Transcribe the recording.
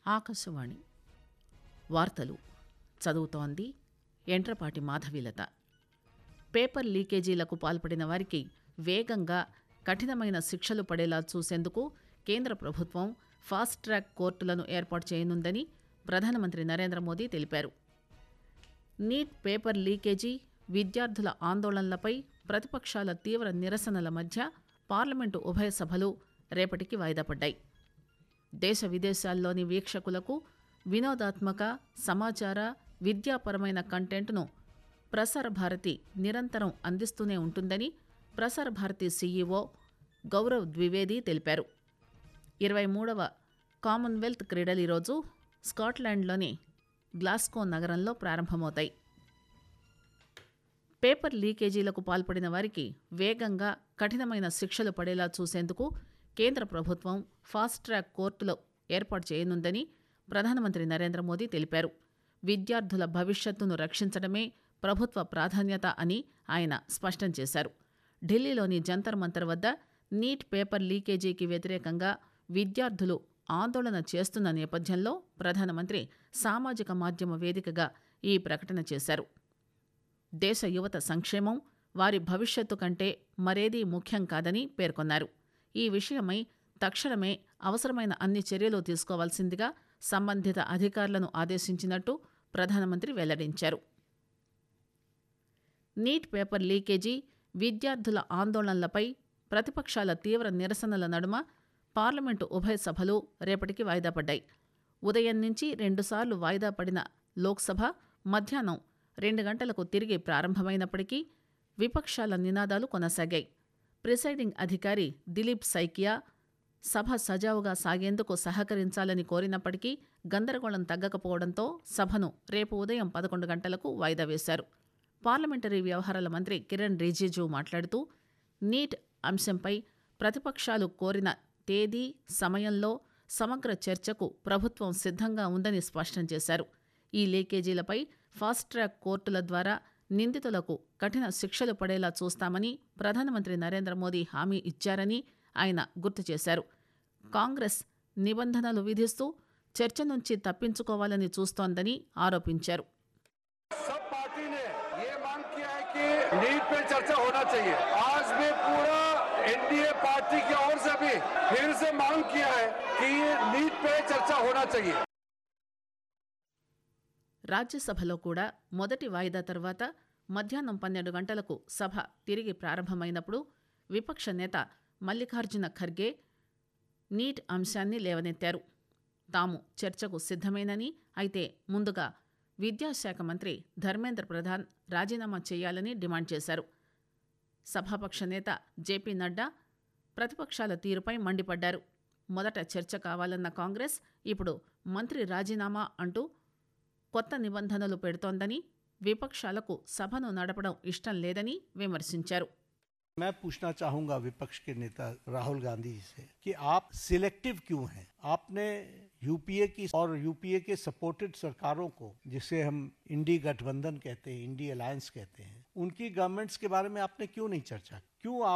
ఆకాశవాణి వార్తలు చదువుతోంది ఎంట్రపాటి మాధవీలత పేపర్ లీకేజీలకు పాల్పడిన వారికి వేగంగా కఠినమైన శిక్షలు పడేలా చూసేందుకు కేంద్ర ప్రభుత్వం ఫాస్ట్ ట్రాక్ కోర్టులను ఏర్పాటు చేయనుందని ప్రధానమంత్రి నరేంద్ర మోదీ తెలిపారు నీట్ పేపర్ లీకేజీ విద్యార్థుల ఆందోళనలపై ప్రతిపక్షాల తీవ్ర నిరసనల మధ్య పార్లమెంటు ఉభయ సభలు రేపటికి వాయిదా పడ్డాయి దేశ విదేశాల్లోని వీక్షకులకు వినోదాత్మక సమాచార విద్యాపరమైన కంటెంట్ను ప్రసార భారతి నిరంతరం అందిస్తూనే ఉంటుందని ప్రసార భారతి సీఈఓ గౌరవ్ ద్వివేది తెలిపారు ఇరవై మూడవ కామన్వెల్త్ క్రీడలు ఈరోజు స్కాట్లాండ్లోని గ్లాస్కో నగరంలో ప్రారంభమవుతాయి పేపర్ లీకేజీలకు పాల్పడిన వారికి వేగంగా కఠినమైన శిక్షలు పడేలా చూసేందుకు కేంద్ర ప్రభుత్వం ఫాస్ట్ ట్రాక్ కోర్టులు ఏర్పాటు చేయనుందని ప్రధానమంత్రి నరేంద్ర మోదీ తెలిపారు విద్యార్థుల భవిష్యత్తును రక్షించడమే ప్రభుత్వ ప్రాధాన్యత అని ఆయన స్పష్టం చేశారు ఢిల్లీలోని జంతర్ మంతర్ వద్ద నీట్ పేపర్ లీకేజీకి వ్యతిరేకంగా విద్యార్థులు ఆందోళన చేస్తున్న నేపథ్యంలో ప్రధానమంత్రి సామాజిక మాధ్యమ వేదికగా ఈ ప్రకటన చేశారు దేశ యువత సంక్షేమం వారి భవిష్యత్తు కంటే మరేదీ ముఖ్యం కాదని పేర్కొన్నారు ఈ విషయమై తక్షణమే అవసరమైన అన్ని చర్యలు తీసుకోవాల్సిందిగా సంబంధిత అధికారులను ఆదేశించినట్టు ప్రధానమంత్రి వెల్లడించారు నీట్ పేపర్ లీకేజీ విద్యార్థుల ఆందోళనలపై ప్రతిపక్షాల తీవ్ర నిరసనల నడుమ పార్లమెంటు ఉభయ సభలు రేపటికి వాయిదా పడ్డాయి ఉదయం నుంచి రెండుసార్లు వాయిదా పడిన లోక్సభ మధ్యాహ్నం రెండు గంటలకు తిరిగి ప్రారంభమైనప్పటికీ విపక్షాల నినాదాలు కొనసాగాయి ప్రిసైడింగ్ అధికారి దిలీప్ సైకియా సభ సజావుగా సాగేందుకు సహకరించాలని కోరినప్పటికీ గందరగోళం తగ్గకపోవడంతో సభను రేపు ఉదయం పదకొండు గంటలకు వాయిదా వేశారు పార్లమెంటరీ వ్యవహారాల మంత్రి కిరణ్ రిజిజు మాట్లాడుతూ నీట్ అంశంపై ప్రతిపక్షాలు కోరిన తేదీ సమయంలో సమగ్ర చర్చకు ప్రభుత్వం సిద్ధంగా ఉందని స్పష్టం చేశారు ఈ లీకేజీలపై ఫాస్ట్ ట్రాక్ కోర్టుల ద్వారా నిందితులకు కఠిన శిక్షలు పడేలా చూస్తామని ప్రధానమంత్రి నరేంద్ర మోదీ హామీ ఇచ్చారని ఆయన గుర్తు చేశారు కాంగ్రెస్ నిబంధనలు విధిస్తూ చర్చ నుంచి తప్పించుకోవాలని చూస్తోందని ఆరోపించారు सब पार्टी ने ये मांग किया है कि नीट पे चर्चा होना चाहिए आज भी पूरा एनडीए पार्टी की ओर से भी फिर से मांग किया है कि ये नीट पे चर्चा होना चाहिए రాజ్యసభలో కూడా మొదటి వాయిదా తర్వాత మధ్యాహ్నం పన్నెండు గంటలకు సభ తిరిగి ప్రారంభమైనప్పుడు విపక్ష నేత మల్లికార్జున ఖర్గే నీట్ అంశాన్ని లేవనెత్తారు తాము చర్చకు సిద్ధమేనని అయితే ముందుగా విద్యాశాఖ మంత్రి ధర్మేంద్ర ప్రధాన్ రాజీనామా చేయాలని డిమాండ్ చేశారు సభాపక్ష నేత జేపీ నడ్డా ప్రతిపక్షాల తీరుపై మండిపడ్డారు మొదట చర్చ కావాలన్న కాంగ్రెస్ ఇప్పుడు మంత్రి రాజీనామా అంటూ కొత్త నిబంధనలు పెడుతోందని విపక్షాలకు సభను నడపడం ఇష్టం లేదని విమర్శించారు मैं पूछना चाहूंगा विपक्ष के नेता राहुल गांधी जी से कि आप सिलेक्टिव क्यों हैं आपने यूपीए की और यूपीए के सपोर्टेड सरकारों को जिसे हम इंडी गठबंधन कहते हैं इंडी अलायंस कहते हैं उनकी गवर्नमेंट्स के बारे में आपने क्यों नहीं चर्चा की? क्यों आप